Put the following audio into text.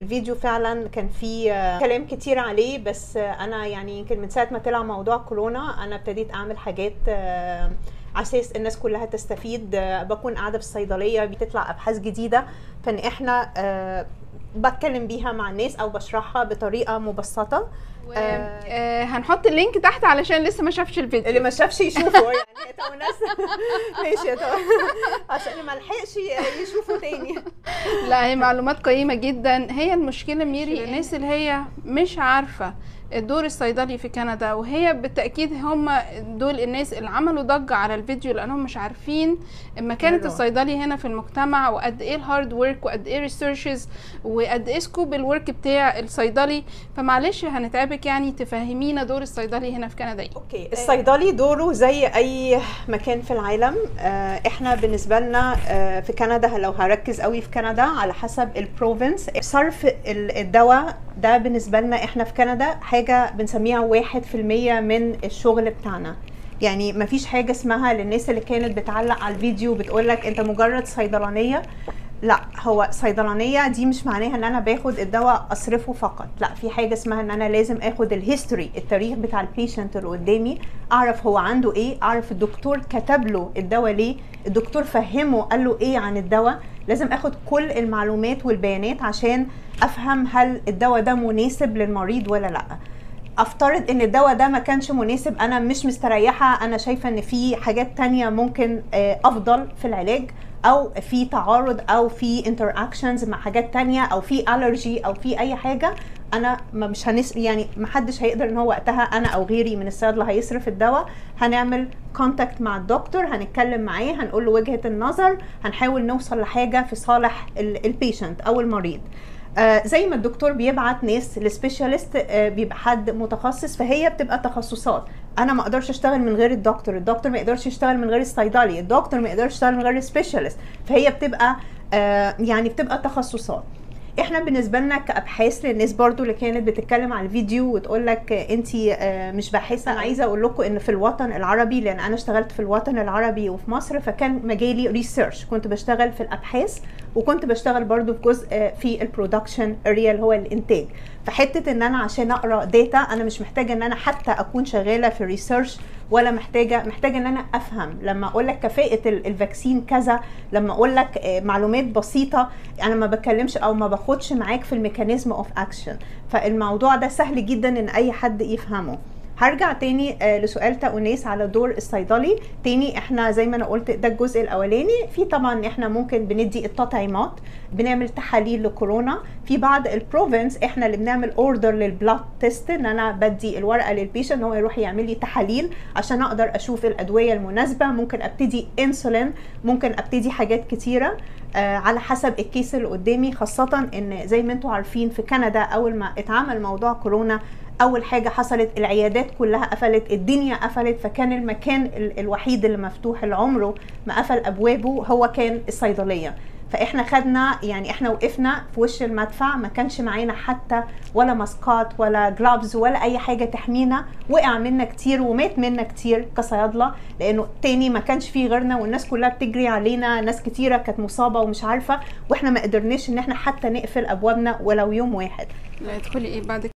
الفيديو فعلا كان فيه آه، كلام كتير عليه بس آه، انا يعني يمكن من ساعه ما طلع موضوع كورونا انا ابتديت اعمل حاجات آه، على اساس الناس كلها تستفيد آه، بكون قاعده في الصيدليه بتطلع ابحاث جديده فان احنا آه، بتكلم بيها مع الناس او بشرحها بطريقه مبسطه و... آه هنحط اللينك تحت علشان لسه ما شافش الفيديو اللي ما شافش يشوفه يعني تو ناس ماشي يا تو عشان اللي ما لحقش يشوفه تاني لا هي معلومات قيمة جدا هي المشكلة ميري الناس اللي هي مش عارفة الدور الصيدلي في كندا وهي بالتأكيد هم دول الناس اللي عملوا ضجة على الفيديو لأنهم مش عارفين مكانة حلو. الصيدلي هنا في المجتمع وقد ايه الهارد ورك وقد ايه ريسيرشز وقد ايه سكوب الورك بتاع الصيدلي فمعلش هنتعبك يعني تفهمينا دور الصيدلي هنا في كندا ايه اوكي الصيدلي دوره زي اي مكان في العالم آه، احنا بالنسبه لنا آه، في كندا لو هركز قوي في كندا على حسب البروفنس صرف ال- الدواء ده بالنسبه لنا احنا في كندا حاجه بنسميها واحد في المية من الشغل بتاعنا يعني مفيش حاجه اسمها للناس اللي كانت بتعلق على الفيديو بتقول لك انت مجرد صيدلانيه لا هو صيدلانيه دي مش معناها ان انا باخد الدواء اصرفه فقط لا في حاجه اسمها ان انا لازم اخد الهيستوري التاريخ بتاع البيشنت اللي قدامي اعرف هو عنده ايه اعرف الدكتور كتب له الدواء ليه الدكتور فهمه قال له ايه عن الدواء لازم اخد كل المعلومات والبيانات عشان افهم هل الدواء ده مناسب للمريض ولا لا افترض ان الدواء ده ما كانش مناسب انا مش مستريحه انا شايفه ان في حاجات تانية ممكن آه، افضل في العلاج او في تعارض او في انتر اكشنز مع حاجات تانية او في الرجي او في اي حاجه انا ما مش هنس يعني ما حدش هيقدر ان هو وقتها انا او غيري من الصيادله هيصرف الدواء هنعمل كونتاكت مع الدكتور هنتكلم معاه هنقول له وجهه النظر هنحاول نوصل لحاجه في صالح البيشنت او المريض آه زي ما الدكتور بيبعت ناس لسبيشاليست آه بيبقى حد متخصص فهي بتبقى تخصصات انا ما اقدرش اشتغل من غير الدكتور الدكتور ما يقدرش يشتغل من غير الصيدلي الدكتور ما يقدرش يشتغل من غير السبيشاليست فهي بتبقى آه يعني بتبقى تخصصات احنا بالنسبه لنا كابحاث للناس برضو اللي كانت بتتكلم على الفيديو وتقول لك انت مش باحثه انا عايزه اقول لكم ان في الوطن العربي لان انا اشتغلت في الوطن العربي وفي مصر فكان مجالي ريسيرش كنت بشتغل في الابحاث وكنت بشتغل برضو في جزء في البرودكشن اريا اللي هو الانتاج فحته ان انا عشان اقرا داتا انا مش محتاجه ان انا حتى اكون شغاله في ريسيرش ولا محتاجه محتاجه ان انا افهم لما اقول لك كفاءه ال- الفاكسين كذا لما اقول لك آه، معلومات بسيطه انا ما بتكلمش او ما باخدش معاك في الميكانيزم اوف اكشن فالموضوع ده سهل جدا ان اي حد يفهمه هرجع تاني آه، لسؤال تاونيس على دور الصيدلي تاني احنا زي ما انا قلت ده الجزء الاولاني في طبعا احنا ممكن بندي التطعيمات بنعمل تحاليل لكورونا في بعض البروفنس احنا اللي بنعمل اوردر للبلاد تيست ان انا بدي الورقه للبيشنت ان هو يروح يعمل لي تحاليل عشان اقدر اشوف الادويه المناسبه ممكن ابتدي انسولين ممكن ابتدي حاجات كتيره آه على حسب الكيس اللي قدامي خاصه ان زي ما انتم عارفين في كندا اول ما اتعمل موضوع كورونا اول حاجه حصلت العيادات كلها قفلت الدنيا قفلت فكان المكان ال- الوحيد اللي مفتوح اللي عمره ما قفل ابوابه هو كان الصيدليه فاحنا خدنا يعني احنا وقفنا في وش المدفع ما كانش معانا حتى ولا ماسكات ولا جلافز ولا اي حاجه تحمينا وقع منا كتير ومات منا كتير كصيادله لانه تاني ما كانش فيه غيرنا والناس كلها بتجري علينا ناس كتيره كانت مصابه ومش عارفه واحنا ما قدرناش ان احنا حتى نقفل ابوابنا ولو يوم واحد لا ادخلي ايه بعد